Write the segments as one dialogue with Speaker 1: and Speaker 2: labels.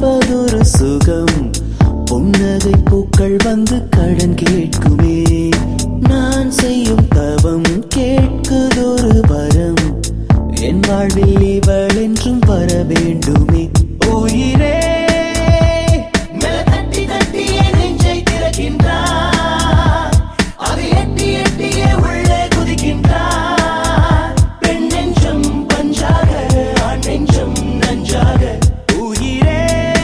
Speaker 1: பார்ப்பதொரு சுகம் புன்னகை பூக்கள் வந்து கடன் கேட்குமே நான் செய்யும் தவம் கேட்குதொரு வரம் என் வாழ்வில் இவள் என்றும் வர வேண்டுமே உயிரே மெல்ல தட்டி தட்டியே நெஞ்சை திறக்கின்றார் அது எட்டி எட்டியே உள்ளே குதிக்கின்றார் பெண் நெஞ்சம் பஞ்சாக ஆண் நெஞ்சம் நஞ்சாக உயிரே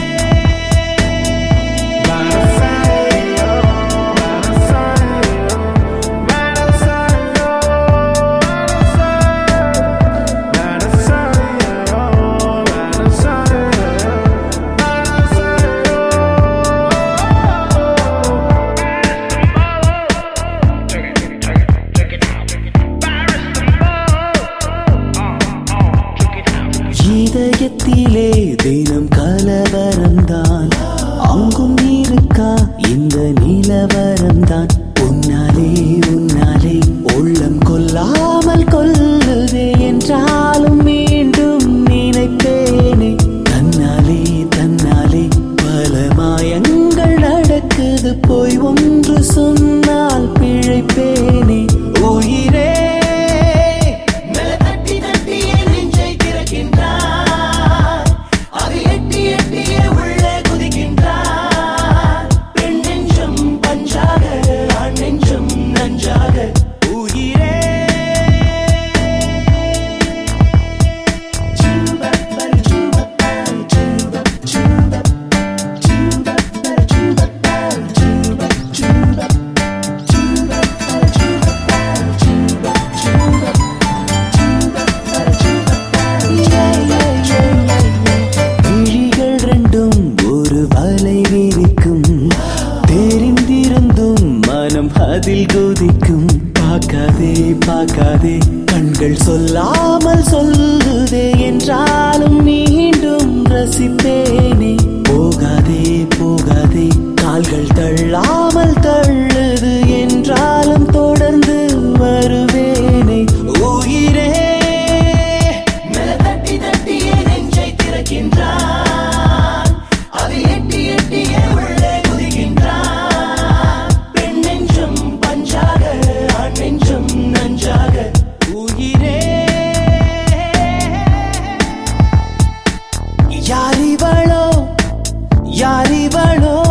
Speaker 1: இதயத்திலே தினம் கலவரம்தான் அங்கும் இருக்கா இந்த நிலவரம்தான் உன்னாலே உன்னாலே உள்ளம் கொல்லாமல் கொல்லுதே என்றாலும் மீண்டும் நினைப்பேனே தன்னாலே தன்னாலே பல மாயங்கள் நடக்குது போய் ஒன்று சொன்னால் பிழைப்பேனே உயிரே மெல்ல தட்டி தட்டியே நெஞ்சை திறக்கின்றார் அது எட்டி எட்டியே உள்ளே குதிக்கின்றார் பெண் நெஞ்சம் பஞ்சாக ஆண் நெஞ்சம் நஞ்சாக உயிரே ஜூபப்பர் ஜூபப்பர் ஜூபப் ஜூபப் ஜூபப்பர் ஜூபப்பர் ஜூபப் ஜூபப் ஜூபப்பர் ஜூபப்பர் ஜூபப் ஜூபப் விழிகள் ரெண்டும் ஒரு வலை விரிக்கும் தெரிந்திருந்தும் மனம் அதில் கொதிக்கும் பார்க்காதே பார்க்காதே கண்கள் சொல்லாமல் சொல்லுதே என்றாலும் மீண்டும் ரசிப்பேனே போகாதே போகாதே கால்கள் தள்ளாமல் தள்ளுது என்றாலும் தொடர்ந்து வருவேனே உயிரே மெல்ல தட்டி தட்டியே நெஞ்சை திறக்கின்றான் அது எட்டி எட்டியே உள்ளே குதிக்கின்றான் பெண் நெஞ்சம் பஞ்சாக ஆண் நெஞ்சம் நஞ்சாக உயிரே யாரிவளோ யாரிவளோ